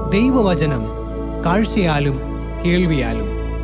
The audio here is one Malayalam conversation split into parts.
ദൈവവചനം കാഴ്ചയാലും കേൾവിയാലും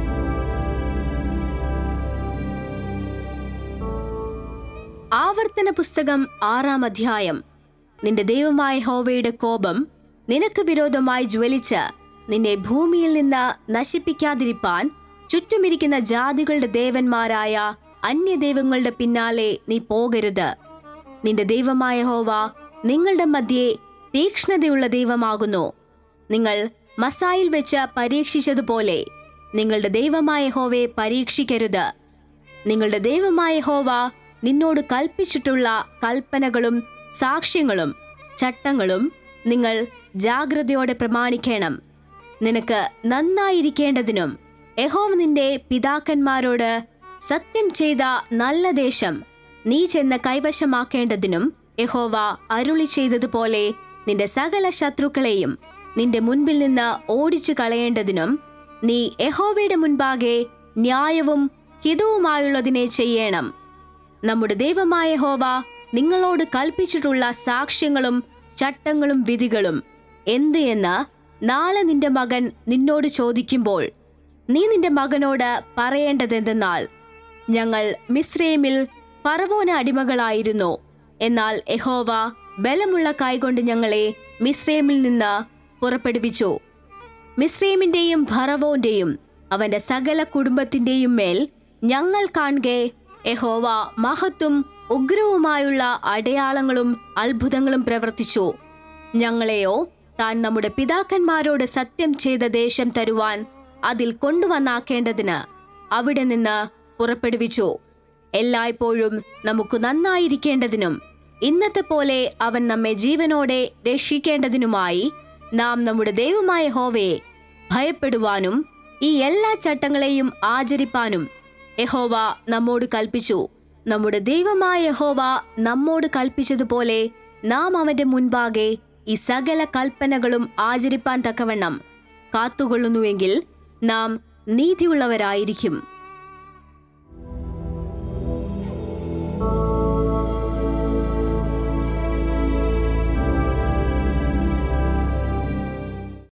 ആവർത്തന പുസ്തകം ആറാം അധ്യായം നിന്റെ ദൈവമായ ഹോവയുടെ കോപം നിനക്ക് വിരോധമായി ജ്വലിച്ച് നിന്നെ ഭൂമിയിൽ നിന്ന് നശിപ്പിക്കാതിരിപ്പാൻ ചുറ്റുമിരിക്കുന്ന ജാതികളുടെ ദേവന്മാരായ അന്യദൈവങ്ങളുടെ പിന്നാലെ നീ പോകരുത് നിന്റെ ദൈവമായ ഹോവ നിങ്ങളുടെ മധ്യേ തീക്ഷ്ണതയുള്ള ദൈവമാകുന്നു നിങ്ങൾ മസായിൽ വെച്ച് പരീക്ഷിച്ചതുപോലെ നിങ്ങളുടെ ദൈവമായ ഹോവയെ പരീക്ഷിക്കരുത് നിങ്ങളുടെ ദൈവമായ ഹോവ നിന്നോട് കൽപ്പിച്ചിട്ടുള്ള കൽപ്പനകളും സാക്ഷ്യങ്ങളും ചട്ടങ്ങളും നിങ്ങൾ ജാഗ്രതയോടെ പ്രമാണിക്കണം നിനക്ക് നന്നായിരിക്കേണ്ടതിനും യഹോവ നിന്റെ പിതാക്കന്മാരോട് സത്യം ചെയ്ത നല്ല ദേശം നീ ചെന്ന് കൈവശമാക്കേണ്ടതിനും യഹോവ അരുളി ചെയ്തതുപോലെ നിന്റെ സകല ശത്രുക്കളെയും നിന്റെ മുൻപിൽ നിന്ന് ഓടിച്ചു കളയേണ്ടതിനും നീ യഹോവയുടെ മുൻപാകെ ന്യായവും ഹിതവുമായുള്ളതിനെ ചെയ്യണം നമ്മുടെ ദൈവമായ ഹോവ നിങ്ങളോട് കൽപ്പിച്ചിട്ടുള്ള സാക്ഷ്യങ്ങളും ചട്ടങ്ങളും വിധികളും എന്ത് എന്ന് നാളെ നിന്റെ മകൻ നിന്നോട് ചോദിക്കുമ്പോൾ നീ നിന്റെ മകനോട് പറയേണ്ടതെന്തെന്നാൽ ഞങ്ങൾ മിസ്രൈമിൽ പറവോന അടിമകളായിരുന്നു എന്നാൽ യഹോവ ബലമുള്ള കൈകൊണ്ട് ഞങ്ങളെ മിസ്രൈമിൽ നിന്ന് പുറപ്പെടുവിച്ചു മിസ്രൈമിന്റെയും ഭറവോന്റെയും അവന്റെ സകല കുടുംബത്തിന്റെയും മേൽ ഞങ്ങൾ കാണുകെ യഹോവ മഹത്തും ഉഗ്രവുമായുള്ള അടയാളങ്ങളും അത്ഭുതങ്ങളും പ്രവർത്തിച്ചു ഞങ്ങളെയോ താൻ നമ്മുടെ പിതാക്കന്മാരോട് സത്യം ചെയ്ത ദേശം തരുവാൻ അതിൽ കൊണ്ടുവന്നാക്കേണ്ടതിന് അവിടെ നിന്ന് പുറപ്പെടുവിച്ചു എല്ലായ്പ്പോഴും നമുക്ക് നന്നായിരിക്കേണ്ടതിനും ഇന്നത്തെ പോലെ അവൻ നമ്മെ ജീവനോടെ രക്ഷിക്കേണ്ടതിനുമായി നാം നമ്മുടെ ദൈവമായ ഹോവയെ ഭയപ്പെടുവാനും ഈ എല്ലാ ചട്ടങ്ങളെയും ആചരിപ്പാനും യഹോവ നമ്മോട് കൽപ്പിച്ചു നമ്മുടെ ദൈവമായ യഹോവ നമ്മോട് കൽപ്പിച്ചതുപോലെ നാം അവന്റെ മുൻപാകെ ഈ സകല കൽപ്പനകളും ആചരിപ്പാൻ തക്കവണ്ണം കാത്തുകൊള്ളുന്നുവെങ്കിൽ നാം നീതിയുള്ളവരായിരിക്കും